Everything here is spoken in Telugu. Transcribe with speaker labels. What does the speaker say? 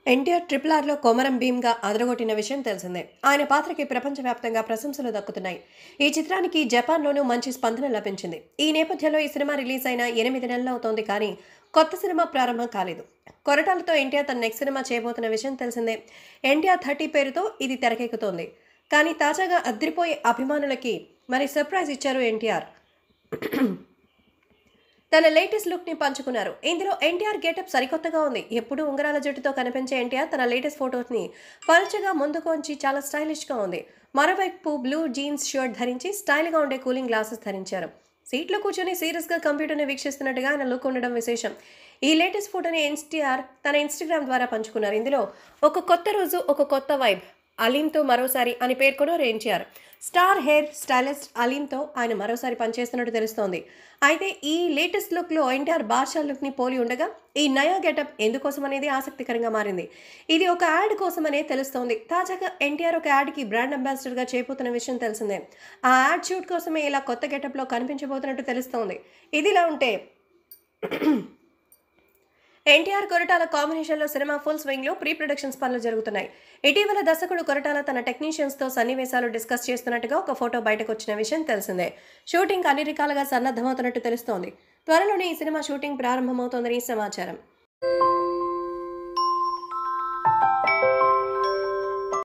Speaker 1: ఎన్టీఆర్ ట్రిపుల్ ఆర్లో కొమరం భీమ్గా అదరగొట్టిన విషయం తెలిసిందే ఆయన పాత్రకి ప్రపంచవ్యాప్తంగా ప్రశంసలు దక్కుతున్నాయి ఈ చిత్రానికి జపాన్లోనూ మంచి స్పందన లభించింది ఈ నేపథ్యంలో ఈ సినిమా రిలీజ్ అయిన ఎనిమిది నెలలు అవుతోంది కానీ కొత్త సినిమా ప్రారంభం కాలేదు కొరటాలతో ఎన్టీఆర్ తన నెక్స్ట్ సినిమా చేయబోతున్న విషయం తెలిసిందే ఎన్టీఆర్ థర్టీ పేరుతో ఇది తెరకెక్కుతోంది కానీ తాజాగా అద్రిపోయే అభిమానులకి మరి సర్ప్రైజ్ ఇచ్చారు ఎన్టీఆర్ తన లేటెస్ట్ లుక్ ని పంచుకున్నారు ఇందులో ఎన్టీఆర్ గెటప్ సరికొత్తగా ఉంది ఎప్పుడు ఉంగరాల జుట్టుతో కనిపించే ఎన్టీఆర్ తన లేటెస్ట్ ఫోటోస్ ని పలుచగా ముందుకు ఉంచి చాలా స్టైలిష్ గా ఉంది మరోవైపు బ్లూ జీన్స్ షర్ట్ ధరించి స్టైల్ గా ఉండే కూలింగ్ గ్లాసెస్ ధరించారు సీట్లో కూర్చొని సీరియస్ గా కంప్యూటర్ని వీక్షిస్తున్నట్టుగా ఆయన లుక్ ఉండడం విశేషం ఈ లేటెస్ట్ ఫోటోని ఎన్టీఆర్ తన ఇన్స్టాగ్రామ్ ద్వారా పంచుకున్నారు ఇందులో ఒక కొత్త రోజు ఒక కొత్త వైబ్ అలీంతో మరోసారి అని పేర్కొన్నారు ఎన్టీఆర్ స్టార్ హెయిర్ స్టైలిస్ట్ అలీంతో ఆయన మరోసారి పనిచేస్తున్నట్టు తెలుస్తోంది అయితే ఈ లేటెస్ట్ లుక్లో ఎన్టీఆర్ బాద్షా లుక్ని పోలి ఉండగా ఈ నయా గెటప్ ఎందుకోసం అనేది ఆసక్తికరంగా మారింది ఇది ఒక యాడ్ కోసమనే తెలుస్తోంది తాజాగా ఎన్టీఆర్ ఒక యాడ్కి బ్రాండ్ అంబాసిడర్గా చేయబోతున్న విషయం తెలిసిందే ఆ యాడ్ షూట్ కోసమే ఇలా కొత్త గెటప్లో కనిపించబోతున్నట్టు తెలుస్తోంది ఇదిలా ఉంటే ఎన్టీఆర్ కొరటాల కాంబినేషన్లో సినిమా ఫుల్ స్వింగ్లో ప్రీ ప్రొడక్షన్స్ పనులు జరుగుతున్నాయి ఇటీవల దర్శకుడు కొరటాల తన టెక్నీషియన్స్తో సన్నివేశాలు డిస్కస్ చేస్తున్నట్టుగా ఒక ఫోటో బయటకు వచ్చిన విషయం తెలిసిందే షూటింగ్ అన్ని రకాలుగా సన్నద్ధమవుతున్నట్టు తెలుస్తోంది త్వరలోనే ఈ సినిమా షూటింగ్ ప్రారంభమవుతోందని సమాచారం